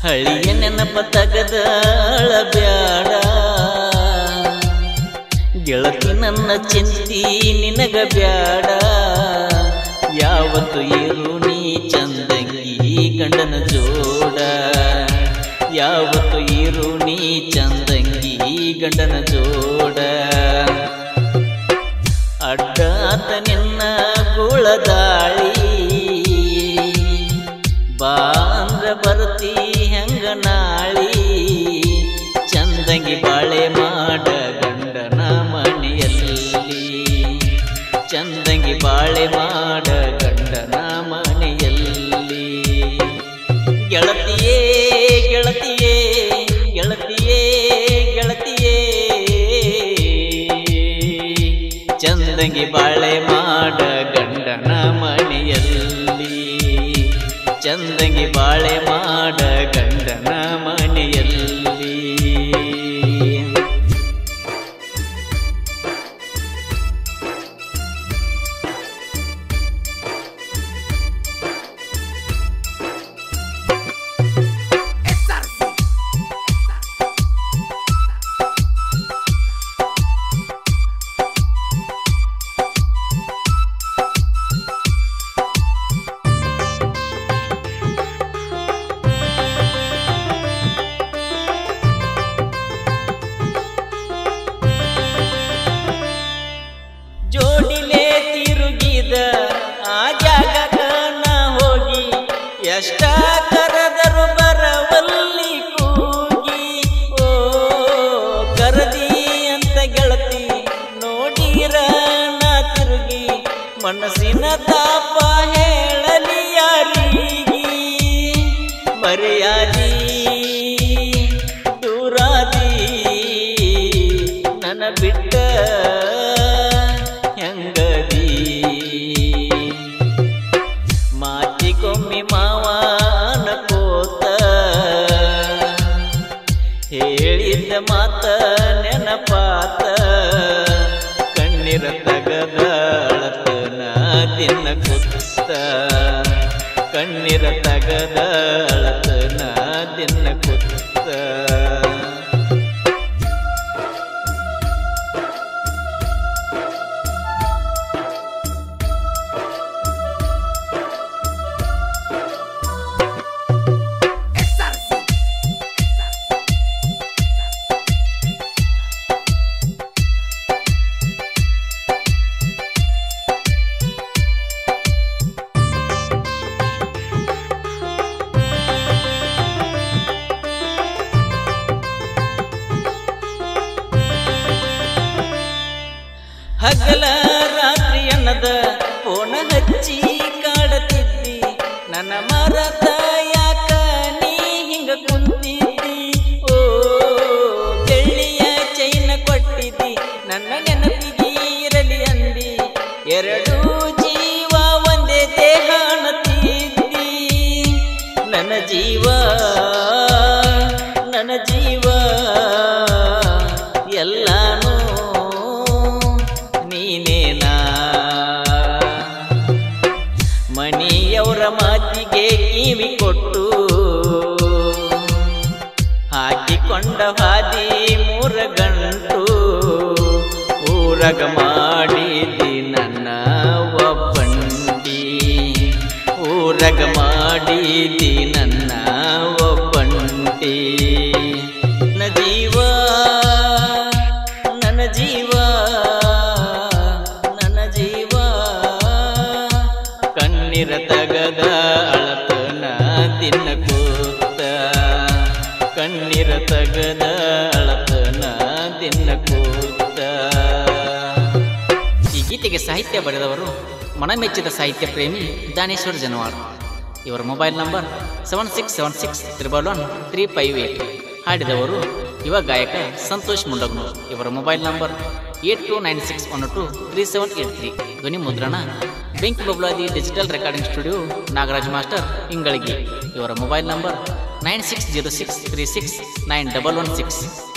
ಹಳಿಯ ನೆನಪ ತಗದ ಅಳಬ್ಯಾಡ ಗೆಳತಿ ನನ್ನ ಚಿಂತಿ ನಿನಗ ಬ್ಯಾಡ ಯಾವತ್ತು ಇರು ನೀ ಚಂದಂಗಿ ಗಂಡನ ಜೋಡ ಯಾವತ್ತು ಇರು ನೀ ಚಂದಂಗಿ ಗಂಡನ ಜೋಡ ಅಡ್ಡಾತ ನಿನ್ನ ಗುಳದಾಳಿ ಬಾಂದ್ರ ಬರ್ತಿ ಹೆಂಗ ನಾಳಿ ಚಂದಂಗಿ ಬಾಳೆ ಮಾಡ ಗಂಡನ ಮನೆಯಲ್ಲಿ ಚಂದಂಗಿ ಬಾಳೆ ಮಾಡ ಗಂಡನ ಮನೆಯಲ್ಲಿ ಗೆಳತಿಯೇ ಗೆಳತಿಯೇ ಗೆಳತಿಯೇ ಗೆಳತಿಯೇ ಚಂದಂಗಿ ಬಾಳೆ ಮಾಡ ಗಂಡನ ಮನೆಯಲ್ಲಿ ಚಂದಂಗಿ ಬಾಳೆ ಮಾಡ ಗಂಡನ ಮನೆಯಲ್ಲಿ ಜೋಡಿಲೆ ತಿರುಗಿದ ಆ ಜಾಗಕ ನಾ ಹೋಗಿ ಎಷ್ಟ ಕರೆದರು ಬರವಲ್ಲಿ ಕೂಗಿ ಓ ಕರದಿ ಅಂತ ಗೆಳತಿ ನೋಡಿರ ನಾ ತಿರುಗಿ ಮನಸ್ಸಿನ ತಾಪ ಹೇಳಲಿ ಯಾರಿಗೆ ಮರ್ಯಾದಿ ದೂರಾದಿ ನನ್ನ ಬಿಟ್ಟ ಹೆಂಗದಿ ಮಾತಿಗೊಮ್ಮೆ ಮಾವನ ಕೋತ ಹೇಳಿದ್ದ ಮಾತ ನೆನಪಾತ ಕಣ್ಣೀರ ತಗದ ಅಳತನ ದಿನ ಕುತ್ತ ಕಣ್ಣೀರ ತಗದ ಅಳತನ ದಿನ ಕುತ್ತ ಹಗಲ ರಾತ್ರಿ ಅನ್ನದ ಫೋನ ಹಚ್ಚಿ ಕಾಡತಿದ್ದಿ ನನ್ನ ಮರದ ಯಾಕ ನೀ ಹಿಂಗ ಕುಂತಿದ್ದಿ ಓ ಬೆಳ್ಳಿಯ ಚೈನ ಕೊಟ್ಟಿದ್ದಿ ನನ್ನ ನೆನಪಿಗೆ ಇರಲಿ ಅಂದಿ ಎರಡು ಜೀವ ಒಂದೇ ದೇಹ ಅನ್ನತಿದ್ದಿ ನನ್ನ ಜೀವ ನನ್ನ ಜೀವ ಎಲ್ಲಾನು ನೀನೇನಾ ಮಣಿಯವರ ಮಾತಿಗೆ ಕಿವಿ ಕೊಟ್ಟು ಹಾಕಿಕೊಂಡ ಹಾದಿ ಮೂರ ಗಂಟು ಊರಗ ಮಾಡಿದಿ ನನ್ನ ಒಬ್ಬಂಡಿ ಊರಗ ಮಾಡಿದಿ ನನ್ನ ಒಬ್ಬಂಡಿ ನನ್ನ ಜೀವ ನನ್ನ ಜೀವ ನನ್ನ ಜೀವ ಕಣ್ಣೀರ ತಗದ ಅಳತನ ದಿನ ಕೂತ ಕಣ್ಣೀರ ತಗದ ಅಳತನ ದಿನ ಕೂತ ಈ ಗೀತೆಗೆ ಸಾಹಿತ್ಯ ಬರೆದವರು ಮನಮೆಚ್ಚಿದ ಸಾಹಿತ್ಯ ಪ್ರೇಮಿ ದಾನೇಶ್ವರ್ ಜನವಾಳ್ ಇವರ mobile number seven six seven six triple one three five eight ಹಾಡಿದವರು ಯುವ ಗಾಯಕ ಸಂತೋಷ್ ಮುಂಡಗ್ನೂರ್ ಇವರ mobile number eight two nine six one two three seven eight three ಧ್ವನಿ ಮುದ್ರಣ Benki Babladi digital recording studio Nagaraj master Ingalige ಇವರ mobile number nine six zero six three six nine double one six